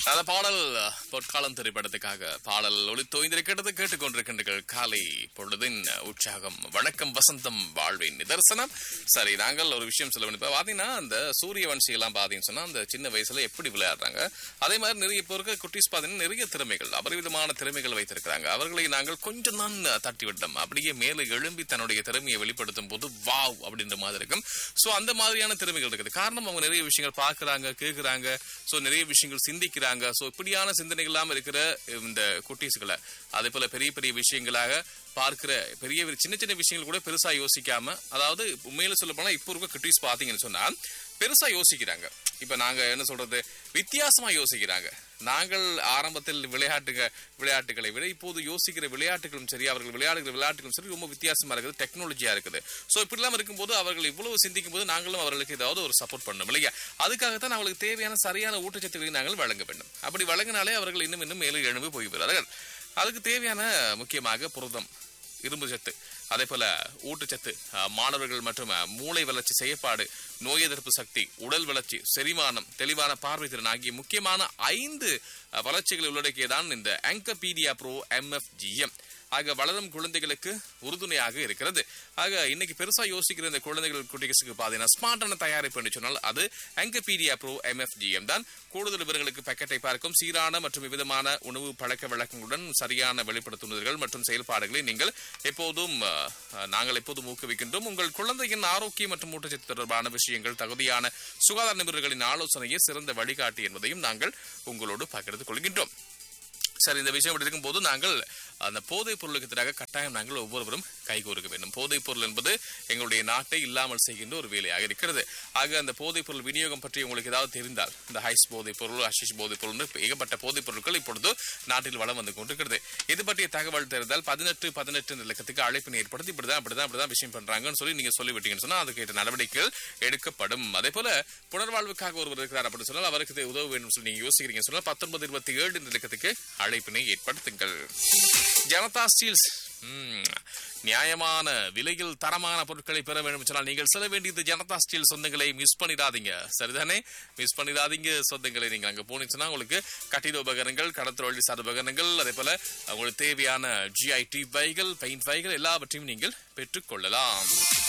அந்த பாடல் பொற்காலம் திரைப்படத்துக்காக பாடல் ஒளி தோய்ந்திருக்கிறது கேட்டுக்கொண்டிருக்கின்றீர்கள் காலை பொழுதின் உற்சாகம் வணக்கம் வசந்தம் வாழ்வின் நிதர்சனம் சரி நாங்கள் ஒரு விஷயம் சொல்ல வேண்டிய பாத்தீங்கன்னா அந்த சூரிய வன்சி எல்லாம் பாத்தீங்கன்னு சொன்னா அந்த சின்ன வயசுல எப்படி விளையாடுறாங்க அதே மாதிரி நிறைய இப்போ இருக்க குட்டீஸ் பாத்தீங்கன்னா நிறைய திறமைகள் அபரிவிதமான திறமைகள் வைத்திருக்கிறாங்க அவர்களை நாங்கள் கொஞ்சம் தான் தட்டி விட்டோம் அப்படியே மேலே எழும்பி தன்னுடைய திறமையை வெளிப்படுத்தும் போது வாவ் அப்படின்ற மாதிரி இருக்கும் சோ அந்த மாதிரியான திறமைகள் இருக்குது காரணம் அவங்க நிறைய விஷயங்கள் பார்க்கறாங்க கேட்கறாங்க சோ நிறைய விஷயங்கள் சிந்திக்கிறாங்க சோ இப்படியான சிந்தனைகள் எல்லாம் இருக்கிற இந்த குட்டீஸ்களை அதே போல பெரிய பெரிய விஷயங்களாக பார்க்கிற பெரிய பெரிய சின்ன சின்ன விஷயங்கள் கூட பெருசா யோசிக்காம அதாவது உண்மையில சொல்ல போனா இப்போ இருக்க குட்டீஸ் பாத்தீங்கன்னு சொன்னா பெருசா யோசிக்கிறாங்க இப்ப நாங்க என்ன சொல்றது வித்தியாசமா யோசிக்கிறாங்க நாங்கள் ஆரம்பத்தில் விளையாட்டுக விளையாட்டுகளை விட இப்போது யோசிக்கிற விளையாட்டுகளும் சரி அவர்கள் விளையாடுகிற விளையாட்டுகளும் சரி ரொம்ப வித்தியாசமா இருக்குது டெக்னாலஜியா இருக்குது சோ இப்படிலாம் இருக்கும்போது அவர்கள் இவ்வளவு சிந்திக்கும் போது நாங்களும் அவர்களுக்கு ஏதாவது ஒரு சப்போர்ட் பண்ணணும் இல்லையா அதுக்காகத்தான் அவர்களுக்கு தேவையான சரியான ஊட்டச்சத்துக்களை நாங்கள் வழங்க வேண்டும் அப்படி வழங்கினாலே அவர்கள் இன்னும் இன்னும் மேலும் எழும்பி போய்விடுவார்கள் அதுக்கு தேவையான முக்கியமாக புரதம் இரும்பு சத்து அதே போல ஊட்டச்சத்து அஹ், மாணவர்கள் மற்றும் அஹ், மூளை வளர்ச்சி செயற்பாடு நோய் எதிர்ப்பு சக்தி உடல் வளர்ச்சி செரிமானம் தெளிவான பார்வை திறன் ஆகிய முக்கியமான ஐந்து அஹ், வளர்ச்சிகளை உள்ளடக்கியதான் இந்த ஆங்கபீடியா ப்ரோ எம்எஃப்ஜிஎம் ஆக வளரும் குழந்தைகளுக்கு உறுதுணையாக இருக்கிறது ஆக இன்னைக்கு பெருசா யோசிக்கிற இந்த குழந்தைகள் குட்டிகளுக்கு பாத்தீங்கன்னா ஸ்மார்ட்டான தயாரிப்பு என்று சொன்னால் அது ஆங்கபீடியா ப்ரோ எம்எஃப்ஜிஎம் தான் கூடுதல் விவரங்களுக்கு பேக்கெட்டை பார்க்கும் சீரான மற்றும் விதமான உணவு பழக்க வழக்கங்களுடன் சரியான வெளிப்படுத்துதல்கள் மற்றும் செயல்பாடுகளை நீங்கள் எப்போதும் அஹ், அஹ், நாங்கள் எப்போதும் ஊக்குவிக்கின்றோம் உங்கள் குழந்தையின் ஆரோக்கியம் மற்றும் ஊட்டச்சத்து தொடர்பான விஷயங்கள் தகுதியான சுகாதார நிபுணர்களின் ஆலோசனையே சிறந்த வழிகாட்டி என்பதையும் நாங்கள் உங்களோடு பகிர்ந்து கொள்கின்றோம் சரி இந்த விஷயம் இப்படி இருக்கும்போது நாங்கள் அந்த போதைப் பொருளுக்கு எதிராக கட்டாயம் நாங்கள் ஒவ்வொருவரும் கைகோர்க்க வேண்டும் போதைப் பொருள் என்பது எங்களுடைய நாட்டை இல்லாமல் செய்கின்ற ஒரு வேலையாக இருக்கிறது ஆக அந்த போதைப் பொருள் விநியோகம் பற்றி உங்களுக்கு ஏதாவது தெரிந்தால் இந்த ஹைஸ் போதைப் பொருள் அஷிஷ் போதைப் பொருள் ஏகப்பட்ட போதைப் பொருட்கள் இப்பொழுது நாட்டில் வளம் வந்து கொண்டிருக்கிறது இது பற்றிய தகவல் தெரிந்தால் பதினெட்டு பதினெட்டு இலக்கத்துக்கு அழைப்பினை ஏற்படுத்தி இப்படிதான் இப்படிதான் இப்படிதான் விஷயம் பண்றாங்கன்னு சொல்லி நீங்க சொல்லிவிட்டீங்கன்னு சொன்னா அதுக்கு நடவடிக்கைகள் எடுக்கப்படும் அதே போல புனர்வாழ்வுக்காக ஒருவர் இருக்கிறார் அப்படின்னு சொன்னால் அவருக்கு இது உதவ வேண்டும் சொல்லி நீங்க யோசிக்கிறீங்க சொன்னால் பத்தொன்பது இருபத்தி ஏழு இந்த இலக்கத்துக்கு அழைப்பினை ஏற்படுத்துங்கள் ஜனதா ஸ்டீல்ஸ் ம், நியாயமான விலையில் தரமான பொருட்களை பெற வேண்டும் என்று சொன்னால் நீங்கள் செல்ல வேண்டியது ஜனதா ஸ்டீல் சொந்தங்களை மிஸ் பண்ணிடாதீங்க சரிதானே மிஸ் பண்ணிடாதீங்க சொந்தங்களை நீங்க அங்க போனீங்கன்னா உங்களுக்கு கட்டிட உபகரணங்கள் கடற்தொழில் சார் உபகரணங்கள் அதே போல உங்களுக்கு தேவையான ஜிஐடி பைகள் பெயிண்ட் பைகள் எல்லாவற்றையும் நீங்கள் பெற்றுக்கொள்ளலாம்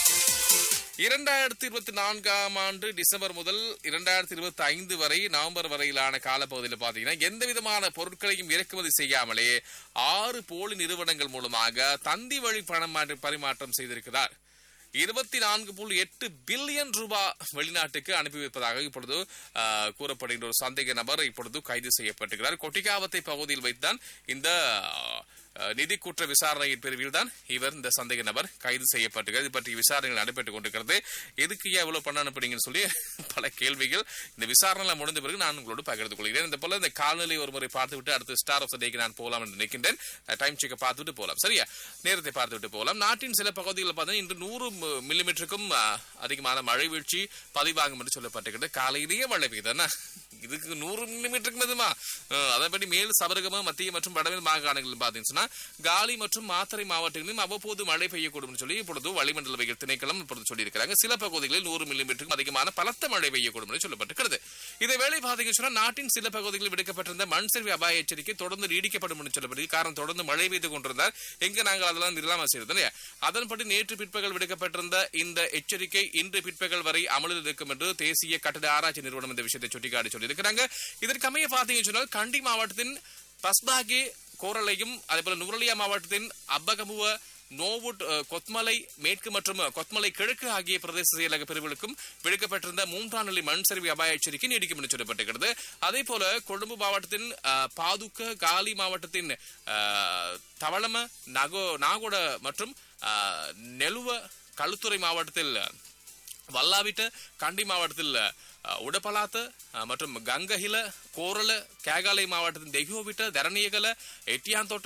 இரண்டாயிரத்தி இருபத்தி நான்காம் ஆண்டு டிசம்பர் முதல் இரண்டாயிரத்தி இருபத்தி ஐந்து வரை நவம்பர் வரையிலான காலப்பகுதியில் பாத்தீங்கன்னா எந்த விதமான பொருட்களையும் இறக்குமதி செய்யாமலே ஆறு போலி நிறுவனங்கள் மூலமாக தந்தி வழி பணம் மாற்று- பரிமாற்றம் செய்திருக்கிறார் இருபத்தி நான்கு புள்ளி எட்டு பில்லியன் ரூபாய் வெளிநாட்டுக்கு அனுப்பி வைப்பதாக இப்பொழுது ஆஹ், கூறப்படுகின்ற ஒரு சந்தேக நபர் இப்பொழுது கைது செய்யப்பட்டிருக்கிறார் கொட்டிக்காவத்தை பகுதியில் வைத்துதான் இந்த ஆஹ், நிதி குற்ற விசாரணையின் பிரிவில் தான் இவர் இந்த சந்தேக நபர் கைது செய்யப்பட்டிருக்கிறது இது பற்றி விசாரணைகள் நடைபெற்றுக் கொண்டிருக்கிறது எதுக்கு ஏன் இவ்வளவு பண்ண அனுப்புறீங்கன்னு சொல்லி பல கேள்விகள் இந்த விசாரணை முடிந்த பிறகு நான் உங்களோடு பகிர்ந்து கொள்கிறேன் இந்த போல இந்த காலநிலை ஒரு முறை பார்த்துவிட்டு அடுத்து ஸ்டார் ஆஃப் த டேக்கு நான் போகலாம் என்று நினைக்கின்றேன் டைம் செக் பார்த்துட்டு போகலாம் சரியா நேரத்தை பார்த்துவிட்டு போகலாம் நாட்டின் சில பகுதிகளில் பார்த்தீங்கன்னா இன்று நூறு மில்லிமீட்டருக்கும் அதிகமான மழை வீழ்ச்சி பதிவாகும் என்று சொல்லப்பட்டிருக்கிறது காலையிலேயே மழை பெய்யுதுன்னா இதுக்கு நூறு மில்லிமீட்டருக்கு மெதுமா அதன்படி மேல் சபரகம மத்திய மற்றும் வடமேல் மாகாணங்களில் பார்த்தீங்கன்னா காலி மற்றும் மாத்தறை மாவட்டங்களிலும் அவ்வப்போது மழை பெய்யக்கூடும் என்று சொல்லி இப்பொழுது வளிமண்டலவியல் திணைக்களம் இப்பொழுது சொல்லியிருக்கிறாங்க சில பகுதிகளில் நூறு மில்லிமீட்டருக்கும் அதிகமான பலத்த மழை பெய்யக்கூடும் என்று சொல்லப்பட்டிருக்கிறது இதேவேளை பார்த்தீங்கன்னு சொன்னா நாட்டின் சில பகுதிகளில் விடுக்கப்பட்டிருந்த மண் சரிவு அபாய எச்சரிக்கை தொடர்ந்து நீடிக்கப்படும் என்று சொல்லப்படுகிறது காரணம் தொடர்ந்து மழை பெய்து கொண்டிருந்தார் எங்க நாங்கள் அதெல்லாம் இல்லாமல் செய்தோம் இல்லையா அதன்படி நேற்று பிற்பகல் விடுக்கப்பட்டிருந்த இந்த எச்சரிக்கை இன்று பிற்பகல் வரை அமலில் இருக்கும் என்று தேசிய கட்டட ஆராய்ச்சி நிறுவனம் இந்த விஷயத்தை சுட்டிக்காட்டி சொல்லியிருக்கிறாங்க இதற்கு அமைய பார்த்தீங்கன்னு சொன்னால் கண்டி மாவட்டத்தின் பஸ்பாகே கோரளையும் அதே போல நுரலியா மாவட்டத்தின் அப்பகமுவ நோவுட் அஹ், கொத்மலை மேற்கு மற்றும் கொத்மலை கிழக்கு ஆகிய பிரதேச செயலக பிரிவுகளுக்கும் விடுக்கப்பட்டிருந்த மூன்றாம் நிலை மண் சரிவு அபாய எச்சரிக்கை நீடிக்கும் என்று சொல்லப்பட்டிருக்கிறது அதே போல கொழும்பு மாவட்டத்தின் அஹ், பாதுக்க காலி மாவட்டத்தின் அஹ், தவளம நகோ நாகோட மற்றும் அஹ், நெலுவ களுத்துறை மாவட்டத்தில் வல்லாவிட்ட கண்டி மாவட்டத்தில் அஹ், உடப்பலாத்த அஹ், மற்றும் கங்கஹில கோரல கேகாலை மாவட்டத்தின் தெகுவிட்ட தரணியகல எட்டியாந்தோட்ட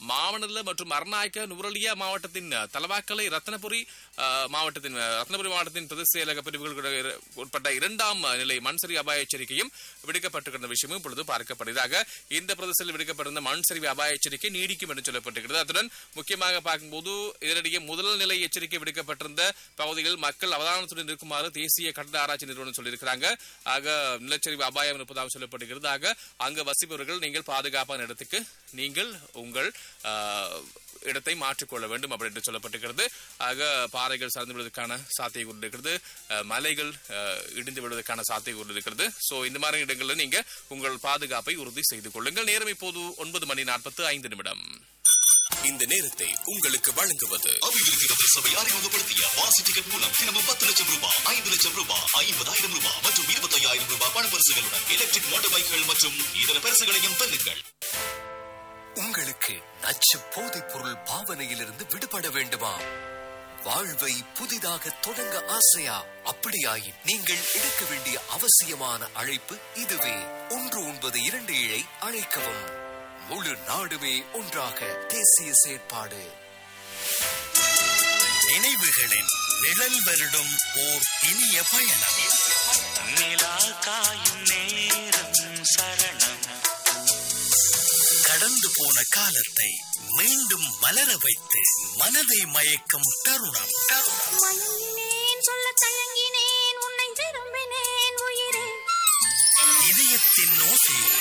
மாவனல்ல மற்றும் அர்நாயக்க நுவரலியா மாவட்டத்தின் அஹ், தலவாக்கலை ரத்னபுரி அஹ், மாவட்டத்தின் அஹ், ரத்னபுரி மாவட்டத்தின் பிரதேச செயலக பிரிவுகளுக்கு இர- உட்பட்ட இரண்டாம் அஹ், நிலை மண்சரி அபாய எச்சரிக்கையும் விடுக்கப்பட்டிருக்கிற விஷயமும் இப்பொழுது பார்க்கப்படுவதாக இந்த பிரதேசத்தில் விடுக்கப்பட்டிருந்த மண் சரிவு அபாய எச்சரிக்கை நீடிக்கும் என்று சொல்லப்பட்டிருக்கிறது அத்துடன் முக்கியமாக பார்க்கும்போது இதனிடையே முதல் நிலை எச்சரிக்கை விடுக்கப்பட்டிருந்த பகுதிகளில் மக்கள் அவதானத்துடன் இருக்குமாறு தேசிய கட்டட ஆராய்ச்சி நிறுவனம் சொல்லியிருக்கிறாங்க ஆக நிலச்சரிவு அபாயம் இருப்பதாக சொல்லப்படுகிறது ஆக அங்கு வசிப்பவர்கள் நீங்கள் பாதுகாப்பான இடத்துக்கு நீங்கள் உங்கள் ஆஹ், இடத்தை மாற்றிக்கொள்ள வேண்டும் அப்படி என்று சொல்லப்பட்டிருக்கிறது ஆக பாறைகள் சார்ந்து விடுவதற்கான சாத்தியக்கூறு இருக்கிறது அஹ், மலைகள் அஹ், இடிந்து விடுவதற்கான சாத்தியக்கூறு இருக்கிறது சோ இந்த மாதிரி இடங்களில் நீங்க உங்கள் பாதுகாப்பை உறுதி செய்து கொள்ளுங்கள் நேரம் இப்போது ஒன்பது மணி நாற்பத்து ஐந்து நிமிடம் இந்த நேரத்தை உங்களுக்கு வழங்குவது அபிவிருத்தி சபை அறிமுகப்படுத்திய வாசி டிக்கெட் மூலம் தினமும் பத்து லட்சம் ரூபாய் ஐந்து லட்சம் ரூபாய் ஐம்பதாயிரம் ரூபாய் மற்றும் இருபத்தையாயிரம் ரூபாய் பண பரிசுகளுடன் எலக்ட்ரிக் மோட்டார் பைக்குகள் மற்றும் இதர பரிசுகளையும் வெல்லுங்கள் உங்களுக்கு நச்சு போதைப் பொருள் பாவனையிலிருந்து விடுபட வேண்டுமா வாழ்வை புதிதாக தொடங்க ஆசையா அப்படியாயின் நீங்கள் எடுக்க வேண்டிய அவசியமான அழைப்பு இதுவே ஒன்று ஒன்பது இரண்டு ஏழை அழைக்கவும் முழு நாடுமே ஒன்றாக தேசிய செயற்பாடு நினைவுகளின் நிழல் வருடும் ஓர் இனிய பயணம் நிலா காயும் நேரம் சரணம் கடந்து போன காலத்தை மீண்டும் மலர வைத்து மனதை மயக்கும் தருணம் தருணம் மயங்கினேன் சொல்ல தயங்கினேன் உன்னை விரும்பினேன் உயிரே இதயத்தின் ஓசையோடு